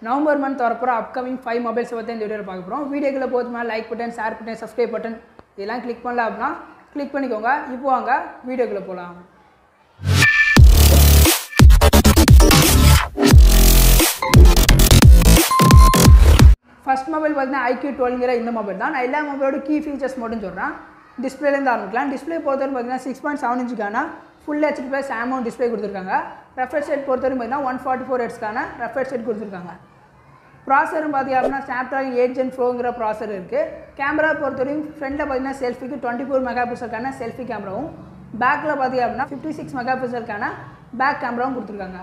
November month வரப்போகிற upcoming five மொபைல்ஸை பற்றி இந்த வீடியோவில் பார்க்க போகிறோம் வீடியோக்குள்ள போதுமா like button share button subscribe button இதெல்லாம் கிளிக் பண்ணல அப்படின்னா கிளிக் பண்ணிக்கோங்க இப்போ வாங்க வீடியோக்குள்ளே போகலாம் ஃபர்ஸ்ட் மொபைல் பார்த்தீங்கன்னா ஐக்யூ டுவெல்ங்கிற இந்த மொபைல் தான் நான் எல்லா மொபைலோட கீ ஃபீச்சர்ஸ் மட்டும் சொல்கிறேன் டிஸ்பிளேலேருந்து ஆரம்பிக்கலாம் டிஸ்பிளே பொறுத்தவரை பார்த்தீங்கன்னா சிக்ஸ் பாயிண்ட் செவன் இன்ச்சுக்கான full HD plus AMOLED display கொடுத்துருக்காங்க ரெஃப்ரெஷ் செட் பொறுத்தவரை பார்த்தீங்கன்னா ஒன் ஃபார்ட்டி ஃபோர் ஹெட்ஸ்க்கான ரெஃப்ரெஷ் செட் கொடுத்துருக்காங்க ப்ராசரும் பார்த்தீங்க அப்படின்னா ஸ்னாப்ட்ராகன் எயிட் ஜென் ப்ரோங்கிற ப்ராசர் இருக்குது கேமரா பொறுத்தவரையும் ஃப்ரண்ட்டில் பார்த்தீங்கன்னா செல்ஃபிக்கு டுவெண்ட்டி ஃபோர் மெகா பிக்சலுக்கான செல்ஃபி கேமராவும் பேக்கில் பார்த்தீங்க அப்படின்னா ஃபிஃப்டி சிக்ஸ் மெகா பிக்சலுக்கான பேக் கேமராவும் கொடுத்துருக்காங்க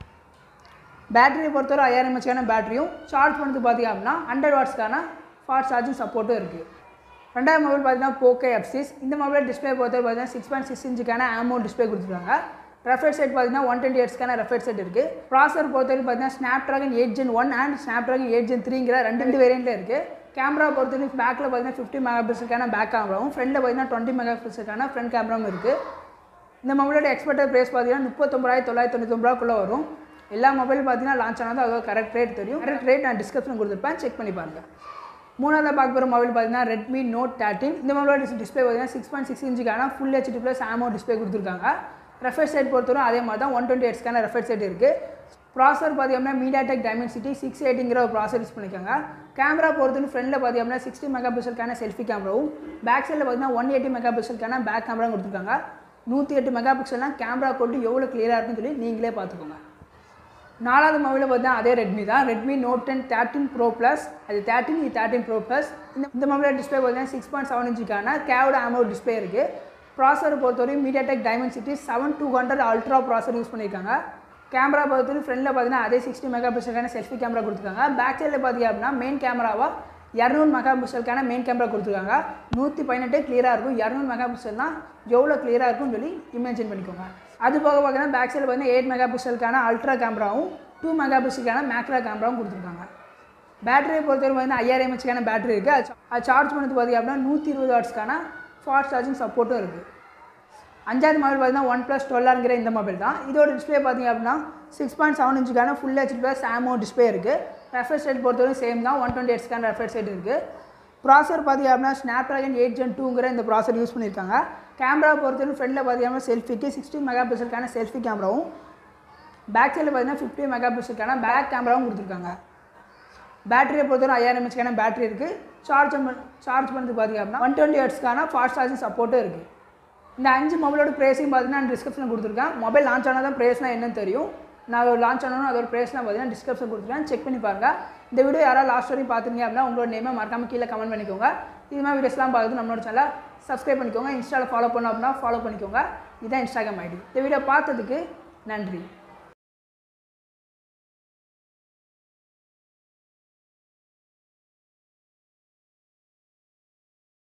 பேட்டரியை பொறுத்தவரை ஐயாயிரம் எம்ஹெச்க்கான பேட்டரியும் சார்ஜ் பண்ணுறது பார்த்தீங்க அப்படின்னா ஹண்ட்ரட் வாட்ஸ்க்கான ஃபாஸ்ட் சார்ஜிங் சப்போர்ட்டும் இருக்குது ரெண்டாவது மொபைல் பார்த்தீங்கன்னா போக்கே எஃப்சிஸ் இந்த மொபைல் டிஸ்பிளே பொறுத்தவரை பார்த்தீங்கன்னா சிக்ஸ் பாயிண்ட் சிக்ஸ் இன்ச்சுக்கான ஆமோ டிஸ்பிளே கொடுத்துருக்காங்க ரெஃபர் செட் பார்த்தீங்கன்னா ஒன் டுவெண்ட்டி எட்ஸ்க்கான ரெஃபர் செட் இருக்குது ப்ராசர் பொறுத்தவரை பார்த்தீங்கன்னா Snapdragon eight gen one and Snapdragon eight gen த்ரீங்கிற ரெண்டு ரெண்டு வேரியண்ட்டில் இருக்குது கேமரா பொறுத்தவரை பேக்கில் பார்த்தீங்கன்னா ஃபிஃப்டி மெகா பிக்சலுக்கான பேக் கேமராவும் ஃப்ரண்ட்டில் பார்த்தீங்கன்னா டுவெண்ட்டி மெகா பிக்சலுக்கான ஃப்ரண்ட் கேமராவும் இருக்குது இந்த மொபைலோட எக்ஸ்பெக்டட் ப்ரைஸ் பார்த்தீங்கன்னா முப்பத்தொம்பதாயிரத்தி தொள்ளாயிரத்தி தொண்ணூத்தொம்பதுக்குள்ளே வரும் எல்லா மொபைல் பார்த்தீங்கன்னா லான்ச் ஆனது அதோட கரெக்ட் ரேட் தெரியும் கரெக்ட் ரேட் நான் டிஸ்கிரிப்ஷன் கொடுத்துருப்பேன் செக் பண்ணி பாருங்க மூணாவது பார்க்க போகிற மொபைல் பார்த்தீங்கன்னா ரெட்மி நோட் தேர்ட்டின் இந்த மொபைலோட டிஸ்பிளே பார்த்தீங்கன்னா சிக்ஸ் பாயிண்ட் சிக்ஸ் இன்ச்சுக்கான ஃபுல் ஹெச்டி ப்ளஸ் ஆமோ டிஸ்பிளே கொடுத்துருக்காங்க ரெஃபர் செட் பொறுத்தவரை அதே மாதிரி தான் ஒன் டுவெண்ட்டி எட்ஸ்க்கான ரெஃபர் செட் இருக்குது ப்ராசர் பார்த்தீங்கன்னா மீடியா டெக் டைமென்சிட்டி சிக்ஸ் எயிட்டிங்கிற ஒரு ப்ராசர் யூஸ் பண்ணிக்காங்க கேமரா பொறுத்தவரை ஃப்ரண்ட்டில் பார்த்தீங்கன்னா சிக்ஸ்டி மெகா பிக்சலுக்கான செல்ஃபி கேமராவும் பேக் சைடில் பார்த்தீங்கன்னா ஒன் எயிட்டி மெகா பிக்சலுக்கான பேக் கேமரா கொடுத்துருக்காங்க நூற்றி எட்டு மெகா பிக்சல்னால் கேமரா கொண்டு எவ்வளோ கிளியராக இருக்குன்னு சொல்லி நீங்களே பார்த்துக்கோங்க நாலாவது மொபைலில் பார்த்தீங்கன்னா அதே ரெட்மி தான் Redmi Note ten thirteen Pro plus அது தேர்ட்டின் இது தேர்ட்டின் ப்ரோ ப்ளஸ் இந்த இந்த மொபைலோட டிஸ்பிளே பார்த்தீங்கன்னா சிக்ஸ் பாயிண்ட் செவன் இன்ச்சுக்கான கேவோட ஆமோ டிஸ்பிளே இருக்குது ப்ராசர் பொறுத்தவரையும் MediaTek Dimensity seven two hundred Ultra processor use பண்ணியிருக்காங்க கேமரா பொறுத்தவரை ஃப்ரண்டில் பார்த்தீங்கன்னா அதே சிக்ஸ்டி மெகா பிக்சலுக்கான செல்ஃபி கேமரா கொடுத்துருக்காங்க பேக் சைடில் பார்த்தீங்க அப்படின்னா மெயின் கேமராவாக இரநூறு மெகா பிக்சலுக்கான மெயின் கேமரா கொடுத்துருக்காங்க நூற்றி பதினெட்டு கிளியராக இருக்கும் இரநூறு மெகா பிக்சல்னால் எவ்வளோ கிளியராக இருக்கும்னு சொல்லி இமேஜின் பண்ணிக்கோங்க அது போக பார்த்தீங்கன்னா பேக் சைடில் பார்த்தீங்கன்னா எயிட் மெகா பிக்சலுக்கான அல்ட்ரா கேமராவும் டூ மெகா பிக்சலுக்கான மேக்ரா கேமராவும் கொடுத்துருக்காங்க பேட்டரியை பொறுத்தவரை பார்த்தீங்கன்னா ஐயாயிரம் எம்ஹெச்க்கான பேட்டரி இருக்குது அது அது சார்ஜ் பண்ணது பார்த்தீங்க அப்படின்னா நூற்றி இருபது வாட்ஸ்க்கான ஃபாஸ்ட் சார்ஜிங் சப்போர்ட்டும் இருக்குது அஞ்சாவது மொபைல் பார்த்தீங்கன்னா ஒன் ப்ளஸ் டுவெல்லாங்கிற இந்த மொபைல் தான் இதோட டிஸ்பிளே பார்த்தீங்க அப்படின்னா சிக்ஸ் பாயிண்ட் செவன் இன்ச்சுக்கான ஃபுல் ஹெச்டி ப்ளஸ் ஆமோ டிஸ்பிளே இருக்குது ரெஃபர் செட் பொறுத்தவரை சேம் தான் ஒன் டுவெண்ட்டி எட்ஸ்க்கான ரெஃபர் செட் இருக்குது ப்ராசர் பார்த்தீங்க அப்படின்னா ஸ்னாப் ட்ராகன் எயிட் ஜென் டூங்கிற இந்த ப்ராசர் யூஸ் பண்ணியிருக்காங்க கேமரா பொறுத்தவரை ஃப்ரண்டில் பார்த்தீங்கன்னா செல்ஃபிக்கு சிக்ஸ்டி மெகா பிக்சலுக்கான செல்ஃபி கேமராவும் பேக் சைடில் பார்த்தீங்கன்னா ஃபிஃப்டி மெகா பிக்சலுக்கான பேக் கேமராவும் கொடுத்துருக்காங்க பேட்டரியை பொறுத்தவரை ஐயாயிரம் எம்ஹெச்க்கான பேட்டரி இருக்குது சார்ஜ் சார்ஜ் பண்ணுறது பார்த்தீங்க அப்படின்னா ஒன் டுவெண்ட்டி ஹெட்ஸ்க்கான ஃபாஸ்ட் சார்ஜிங் சப்போர்ட்டும் இருக்குது இந்த அஞ்சு மொபைலோட ப்ரைஸையும் பார்த்தீங்கன்னா நான் டிஸ்கிரிப்ஷனில் கொடுத்துருக்கேன் மொபைல் லான்ச் ஆனால் தான் ப்ரைஸ்னால் என்னன்னு தெரியும் நான் லான்ச் ஆனாலும் அதோட ப்ரைஸ்லாம் பார்த்தீங்கன்னா டிஸ்கிரிப்ஷன் கொடுத்துருக்கேன் செக் பண்ணி பாருங்கள் இந்த வீடியோ யாராவது லாஸ்ட் வரையும் பார்த்துருங்க அப்படின்னா உங்களோட நேமை மறக்காம கீழே கமெண்ட் பண்ணிக்கோங்க இது மாதிரி வீடியோஸ்லாம் பார்க்குறது நம்மளோட சேனலை சப்ஸ்கிரைப் பண்ணிக்கோங்க இன்ஸ்டாவில் ஃபாலோ பண்ணோம் அப்படின்னா ஃபாலோ பண்ணிக்கோங்க இதுதான் இன்ஸ்டாகிராம் ஐடி இந்த வீடியோ பார்த்ததுக்கு நன்றி